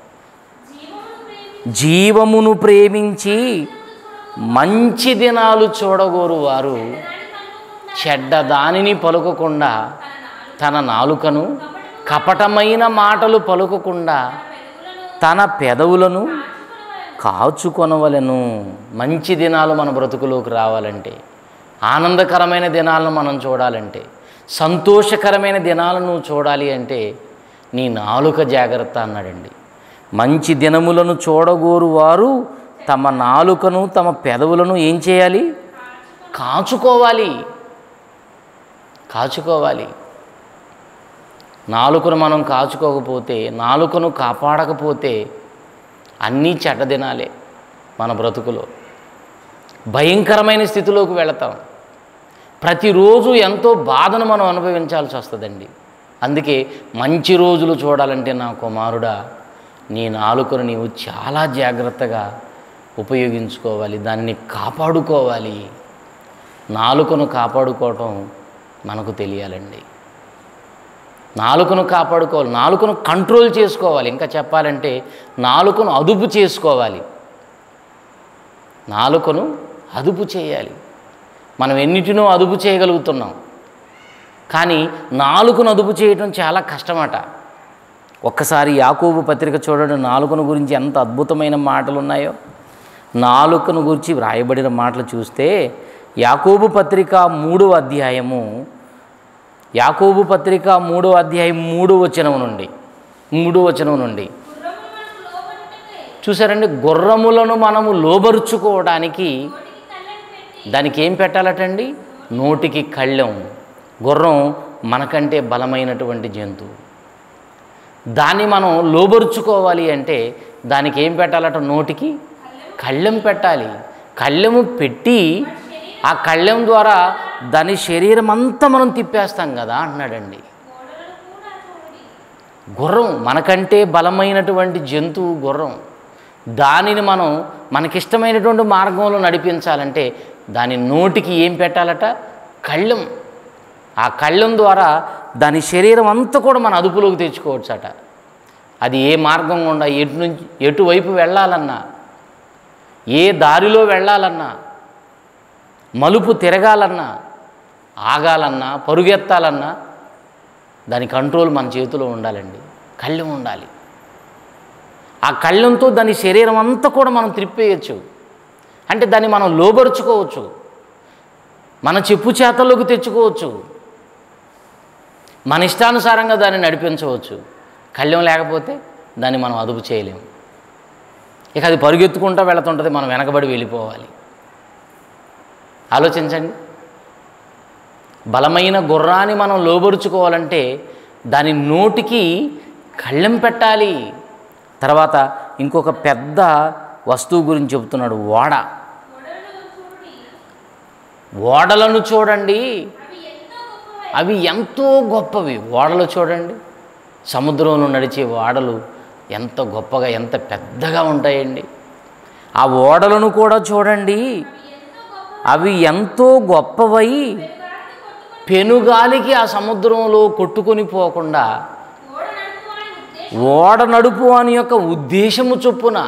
జీవమును ప్రేమించి మంచి దినాలు చూడగోరు వారు చెడ్డ దానిని పలుకకుండా తన నాలుకను కపటమైన మాటలు పలుకకుండా తన పెదవులను కాచుకొనవలెను మంచి దినాలు మన బ్రతుకులోకి రావాలంటే ఆనందకరమైన దినాలను మనం చూడాలంటే సంతోషకరమైన దినాలను చూడాలి అంటే నీ నాలుక జాగ్రత్త అన్నాడండి మంచి దినములను చూడగోరు వారు తమ నాలుకను తమ పెదవులను ఏం చేయాలి కాచుకోవాలి కాచుకోవాలి నాలుకను మనం కాచుకోకపోతే నాలుకను కాపాడకపోతే అన్నీ చెడ్డ దినాలే మన బ్రతుకులో భయంకరమైన స్థితిలోకి వెళతాం ప్రతిరోజు ఎంతో బాధను మనం అనుభవించాల్సి వస్తుందండి అందుకే మంచి రోజులు చూడాలంటే నా కుమారుడా నీ నాలుకను నీవు చాలా జాగ్రత్తగా ఉపయోగించుకోవాలి దాన్ని కాపాడుకోవాలి నాలుకను కాపాడుకోవటం మనకు తెలియాలండి నాలుకను కాపాడుకోవాలి నాలుకను కంట్రోల్ చేసుకోవాలి ఇంకా చెప్పాలంటే నాలుకను అదుపు చేసుకోవాలి నాలుకను అదుపు చేయాలి మనం ఎన్నిటినో అదుపు చేయగలుగుతున్నాం కానీ నాలుకను అదుపు చేయటం చాలా కష్టమట ఒక్కసారి యాకోబు పత్రిక చూడండి నాలుకను గురించి ఎంత అద్భుతమైన మాటలు ఉన్నాయో నాలుకను గురించి వ్రాయబడిన మాటలు చూస్తే యాకోబు పత్రిక మూడవ అధ్యాయము యాకోబు పత్రిక మూడో అధ్యాయం మూడో వచనం నుండి మూడో వచనం నుండి చూసారండి గుర్రములను మనము లోబరుచుకోవడానికి దానికి ఏం పెట్టాలటండి నోటికి కళ్ళెం గుర్రం మనకంటే బలమైనటువంటి జంతువు దాన్ని మనం లోబరుచుకోవాలి అంటే దానికి ఏం పెట్టాలట నోటికి కళ్ళెం పెట్టాలి కళ్ళెము పెట్టి ఆ కళ్ళెం ద్వారా దాని శరీరం అంతా మనం తిప్పేస్తాం కదా అంటున్నాడండి గుర్రం మనకంటే బలమైనటువంటి జంతువు గుర్రం దానిని మనం మనకిష్టమైనటువంటి మార్గంలో నడిపించాలంటే దాని నోటికి ఏం పెట్టాలట కళ్ళెం ఆ కళ్ళెం ద్వారా దాని శరీరం అంతా కూడా మన అదుపులోకి తెచ్చుకోవచ్చట అది ఏ మార్గం గుండా ఎటు నుంచి ఎటువైపు వెళ్ళాలన్నా ఏ దారిలో వెళ్ళాలన్నా మలుపు తిరగాలన్నా ఆగాలన్నా పరుగెత్తాలన్నా దాని కంట్రోల్ మన చేతిలో ఉండాలండి కళ్ళెం ఉండాలి ఆ కళ్ళెంతో దాని శరీరం అంతా కూడా మనం త్రిప్పేయచ్చు అంటే దాన్ని మనం లోబరుచుకోవచ్చు మన చెప్పు చేతల్లోకి తెచ్చుకోవచ్చు మన ఇష్టానుసారంగా దాన్ని నడిపించవచ్చు కళ్ళెం లేకపోతే దాన్ని మనం అదుపు చేయలేము ఇక అది పరుగెత్తుకుంటూ వెళుతుంటుంది మనం వెనకబడి వెళ్ళిపోవాలి ఆలోచించండి బలమైన గుర్రాన్ని మనం లోబరుచుకోవాలంటే దాని నోటికి కళ్ళెం పెట్టాలి తర్వాత ఇంకొక పెద్ద వస్తువు గురించి చెబుతున్నాడు ఓడ ఓడలను చూడండి అవి ఎంతో గొప్పవి ఓడలు చూడండి సముద్రంలో నడిచే ఓడలు ఎంత గొప్పగా ఎంత పెద్దగా ఉంటాయండి ఆ ఓడలను కూడా చూడండి అవి ఎంతో గొప్పవై పెనుగాలికి ఆ సముద్రంలో కొట్టుకొని పోకుండా ఓడ నడుపు అని యొక్క ఉద్దేశము చొప్పున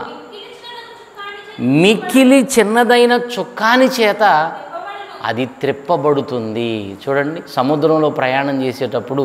మిక్కిలి చిన్నదైన చుక్కాని చేత అది త్రిప్పబడుతుంది చూడండి సముద్రంలో ప్రయాణం చేసేటప్పుడు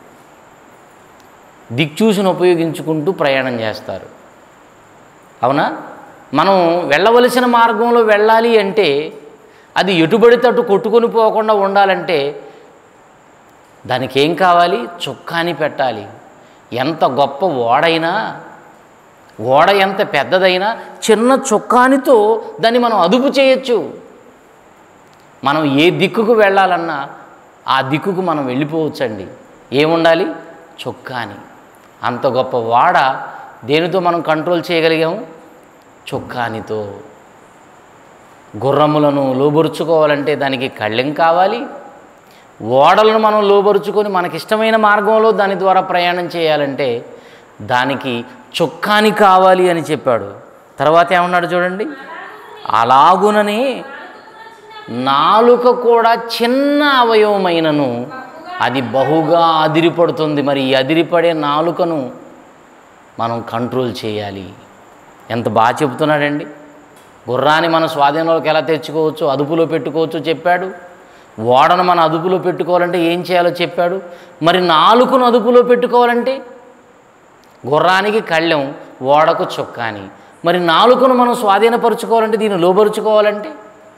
దిక్చూసిని ఉపయోగించుకుంటూ ప్రయాణం చేస్తారు అవునా మనం వెళ్ళవలసిన మార్గంలో వెళ్ళాలి అంటే అది ఎటుబడితే అటు కొట్టుకొని పోకుండా ఉండాలంటే దానికి ఏం కావాలి చుక్కాని పెట్టాలి ఎంత గొప్ప ఓడైనా ఓడ ఎంత పెద్దదైనా చిన్న చుక్కానితో దాన్ని మనం అదుపు చేయొచ్చు మనం ఏ దిక్కుకు వెళ్ళాలన్నా ఆ దిక్కుకు మనం వెళ్ళిపోవచ్చండి ఏముండాలి చొక్కాని అంత గొప్ప వాడ దేనితో మనం కంట్రోల్ చేయగలిగాము చొక్కానితో గుర్రములను లోబరుచుకోవాలంటే దానికి కళ్ళెం కావాలి ఓడలను మనం లోబరుచుకొని మనకిష్టమైన మార్గంలో దాని ద్వారా ప్రయాణం చేయాలంటే దానికి చొక్కాని కావాలి అని చెప్పాడు తర్వాత ఏమన్నాడు చూడండి అలాగుననే నాలుక కూడా చిన్న అవయవమైనను అది బహుగా అదిరిపడుతుంది మరి ఈ అదిరిపడే నాలుకను మనం కంట్రోల్ చేయాలి ఎంత బాగా చెబుతున్నాడండి గుర్రాన్ని మన స్వాధీనంలోకి ఎలా తెచ్చుకోవచ్చు అదుపులో పెట్టుకోవచ్చు చెప్పాడు ఓడను మన అదుపులో పెట్టుకోవాలంటే ఏం చేయాలో చెప్పాడు మరి నాలుకను అదుపులో పెట్టుకోవాలంటే గుర్రానికి కళ్ళెం ఓడకు చొక్కాని మరి నాలుకను మనం స్వాధీనపరుచుకోవాలంటే దీన్ని లోపరుచుకోవాలంటే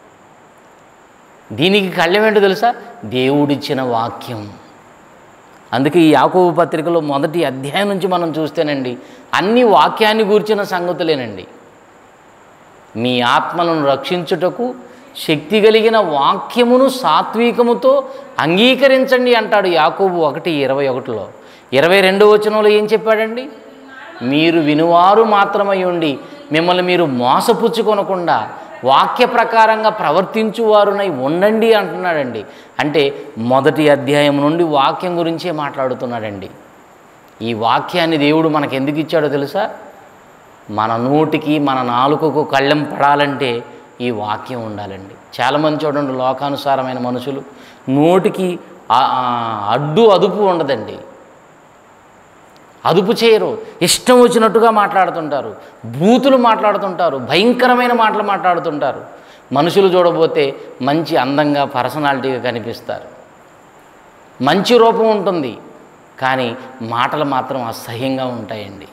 దీనికి కళ్ళెం ఏంటో తెలుసా దేవుడిచ్చిన వాక్యం అందుకే ఈ యాకోబు పత్రికలో మొదటి అధ్యాయం నుంచి మనం చూస్తేనండి అన్ని వాక్యాన్ని గూర్చిన సంగతులేనండి మీ ఆత్మలను రక్షించుటకు శక్తి కలిగిన వాక్యమును సాత్వికముతో అంగీకరించండి అంటాడు యాకోబు ఒకటి ఇరవై ఒకటిలో ఇరవై రెండో వచనంలో ఏం చెప్పాడండి మీరు వినువారు మాత్రమై ఉండి మిమ్మల్ని మీరు మోసపుచ్చుకొనకుండా వాక్య ప్రకారంగా ప్రవర్తించువారునై ఉండండి అంటున్నాడండి అంటే మొదటి అధ్యాయం నుండి వాక్యం గురించే మాట్లాడుతున్నాడండి ఈ వాక్యాన్ని దేవుడు మనకు ఎందుకు ఇచ్చాడో తెలుసా మన నోటికి మన నాలుకకు కళ్ళెం పడాలంటే ఈ వాక్యం ఉండాలండి చాలామంది చూడండి లోకానుసారమైన మనుషులు నోటికి ఆ- ఆ అడ్డు అదుపు ఉండదండి అదుపు చేయరు ఇష్టం వచ్చినట్టుగా మాట్లాడుతుంటారు బూతులు మాట్లాడుతుంటారు భయంకరమైన మాటలు మాట్లాడుతుంటారు మనుషులు చూడబోతే మంచి అందంగా పర్సనాలిటీగా కనిపిస్తారు మంచి రూపం ఉంటుంది కానీ మాటలు మాత్రం అసహ్యంగా ఉంటాయండి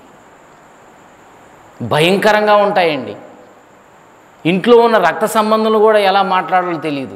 భయంకరంగా ఉంటాయండి ఇంట్లో ఉన్న రక్త సంబంధులు కూడా ఎలా మాట్లాడాలో తెలియదు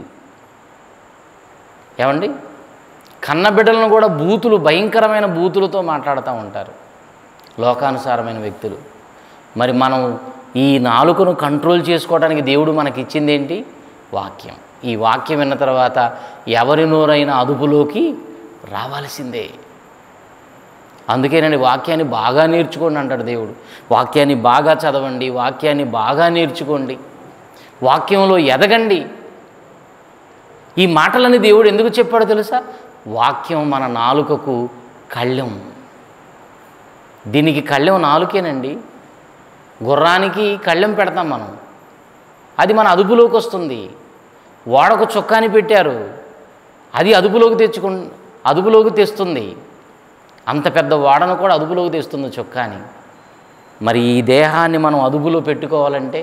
ఏమండి కన్న బిడ్డలను కూడా బూతులు భయంకరమైన బూతులతో మాట్లాడుతూ ఉంటారు లోకానుసారమైన వ్యక్తులు మరి మనం ఈ నాలుకను కంట్రోల్ చేసుకోవడానికి దేవుడు మనకి ఇచ్చింది ఏంటి వాక్యం ఈ వాక్యం విన్న తర్వాత ఎవరి నోరైనా అదుపులోకి రావాల్సిందే అందుకేనండి వాక్యాన్ని బాగా నేర్చుకోండి అంటాడు దేవుడు వాక్యాన్ని బాగా చదవండి వాక్యాన్ని బాగా నేర్చుకోండి వాక్యంలో ఎదగండి ఈ మాటలని దేవుడు ఎందుకు చెప్పాడో తెలుసా వాక్యం మన నాలుకకు కళ్ళెం దీనికి కళ్ళెం నాలుకేనండి గుర్రానికి కళ్ళెం పెడతాం మనం అది మన అదుపులోకి వస్తుంది ఓడకు చొక్కాని పెట్టారు అది అదుపులోకి తెచ్చుకు అదుపులోకి తెస్తుంది అంత పెద్ద ఓడను కూడా అదుపులోకి తెస్తుంది చొక్కాని మరి ఈ దేహాన్ని మనం అదుపులో పెట్టుకోవాలంటే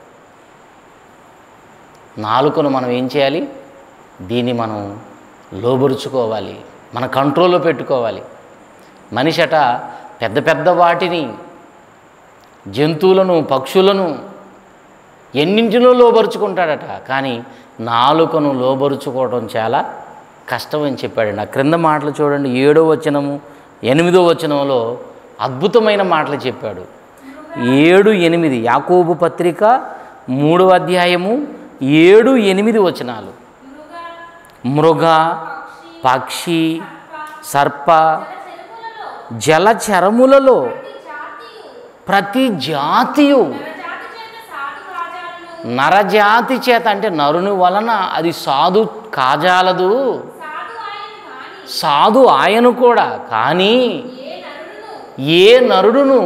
నాలుకను మనం ఏం చేయాలి దీన్ని మనం లోబరుచుకోవాలి మన కంట్రోల్లో పెట్టుకోవాలి మనిషట పెద్ద పెద్ద వాటిని జంతువులను పక్షులను ఎన్నింటినో లోబరుచుకుంటాడట కానీ నాలుకను లోబరుచుకోవడం చాలా కష్టం అని చెప్పాడండి ఆ క్రింద మాటలు చూడండి ఏడో వచనము ఎనిమిదో వచనంలో అద్భుతమైన మాటలు చెప్పాడు ఏడు ఎనిమిది యాకోబు పత్రిక మూడవ అధ్యాయము ఏడు ఎనిమిది వచనాలు మృగ పక్షి సర్ప జలచరములలో ప్రతి జాతియు నరజాతి చేత అంటే నరుని వలన అది సాధు కాజాలదు సాధు ఆయన కూడా కానీ ఏ నరుడును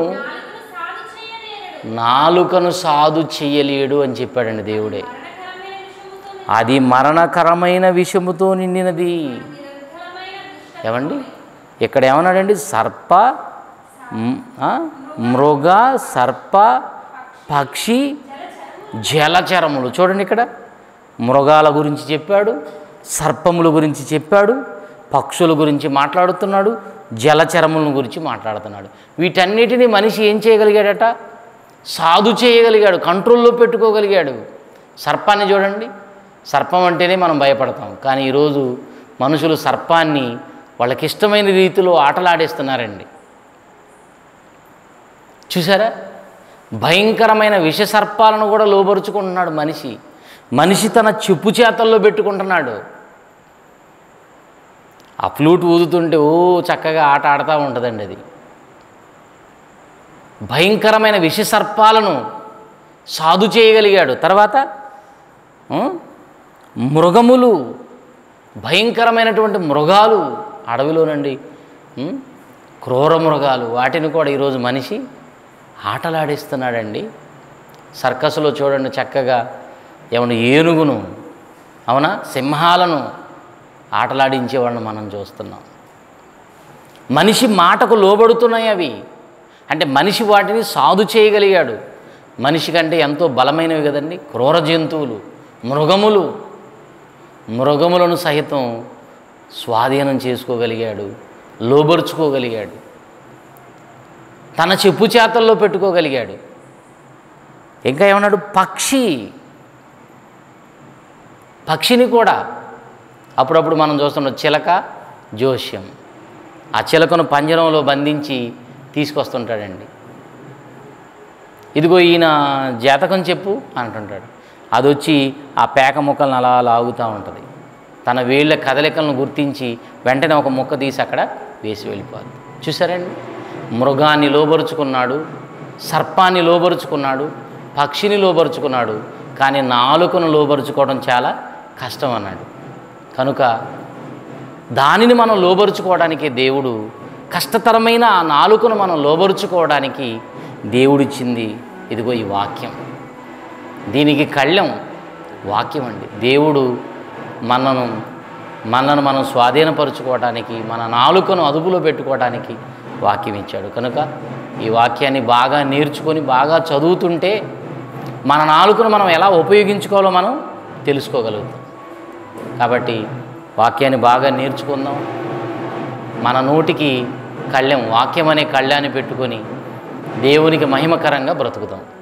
నాలుకను సాధు చెయ్యలేడు అని చెప్పాడండి దేవుడే అది మరణకరమైన విషముతో నిండినది ఏమండి ఇక్కడ ఏమన్నాడండి సర్ప మ్, ఆ? మృగ సర్ప పక్షి జలచరములు చూడండి ఇక్కడ మృగాల గురించి చెప్పాడు సర్పముల గురించి చెప్పాడు పక్షుల గురించి మాట్లాడుతున్నాడు జలచరముల గురించి మాట్లాడుతున్నాడు వీటన్నిటిని మనిషి ఏం చేయగలిగాడట సాధు చేయగలిగాడు కంట్రోల్లో పెట్టుకోగలిగాడు సర్పాన్ని చూడండి సర్పం అంటేనే మనం భయపడతాం కానీ ఈరోజు మనుషులు సర్పాన్ని వాళ్ళకి ఇష్టమైన రీతిలో ఆటలాడేస్తున్నారండి చూసారా భయంకరమైన విష సర్పాలను కూడా లోబరుచుకుంటున్నాడు మనిషి మనిషి తన చెప్పు చేతల్లో పెట్టుకుంటున్నాడు ఆ ఫ్లూట్ ఊదుతుంటే ఓ చక్కగా ఆట ఆడుతూ ఉంటుందండి అది భయంకరమైన విష సర్పాలను సాధు చేయగలిగాడు తర్వాత ఉం? మృగములు భయంకరమైనటువంటి మృగాలు అడవిలోనండి ఉం? క్రూర మృగాలు వాటిని కూడా ఈరోజు మనిషి ఆటలాడిస్తున్నాడండి సర్కస్లో చూడండి చక్కగా ఏమన్నా ఏనుగును అవునా సింహాలను ఆటలాడించేవాళ్ళని మనం చూస్తున్నాం మనిషి మాటకు లోబడుతున్నాయి అవి అంటే మనిషి వాటిని సాధు చేయగలిగాడు మనిషి కంటే ఎంతో బలమైనవి కదండి క్రూర జంతువులు మృగములు మృగములను సహితం స్వాధీనం చేసుకోగలిగాడు లోబరుచుకోగలిగాడు తన చెప్పు చేతల్లో పెట్టుకోగలిగాడు ఇంకా ఏమన్నాడు పక్షి పక్షిని కూడా అప్పుడప్పుడు మనం చూస్తున్నాం చిలక జోష్యం ఆ చిలకను పంజరంలో బంధించి తీసుకొస్తుంటాడండి ఇదిగో ఈయన జాతకం చెప్పు అంటుంటాడు అది వచ్చి ఆ పేక ముక్కలను అలా లాగుతూ ఉంటుంది తన వేళ్ళ కదలికలను గుర్తించి వెంటనే ఒక ముక్క తీసి అక్కడ వేసి వెళ్ళిపోద్ది చూసారండి మృగాన్ని లోబరుచుకున్నాడు సర్పాన్ని లోబరుచుకున్నాడు పక్షిని లోబరుచుకున్నాడు కానీ నాలుకను లోబరుచుకోవడం చాలా కష్టం అన్నాడు కనుక దానిని మనం లోబరుచుకోవడానికి దేవుడు కష్టతరమైన ఆ నాలుకను మనం లోబరుచుకోవడానికి దేవుడిచ్చింది ఇదిగో ఈ వాక్యం దీనికి కళ్ళెం వాక్యం అండి దేవుడు మనను మనను మనం స్వాధీనపరుచుకోవడానికి మన నాలుకను అదుపులో పెట్టుకోవడానికి వాక్యం ఇచ్చాడు కనుక ఈ వాక్యాన్ని బాగా నేర్చుకొని బాగా చదువుతుంటే మన నాలుకను మనం ఎలా ఉపయోగించుకోవాలో మనం తెలుసుకోగలుగుతాం కాబట్టి వాక్యాన్ని బాగా నేర్చుకుందాం మన నోటికి కళ్ళెం వాక్యం అనే కళ్ళాన్ని పెట్టుకొని దేవునికి మహిమకరంగా బ్రతుకుతాం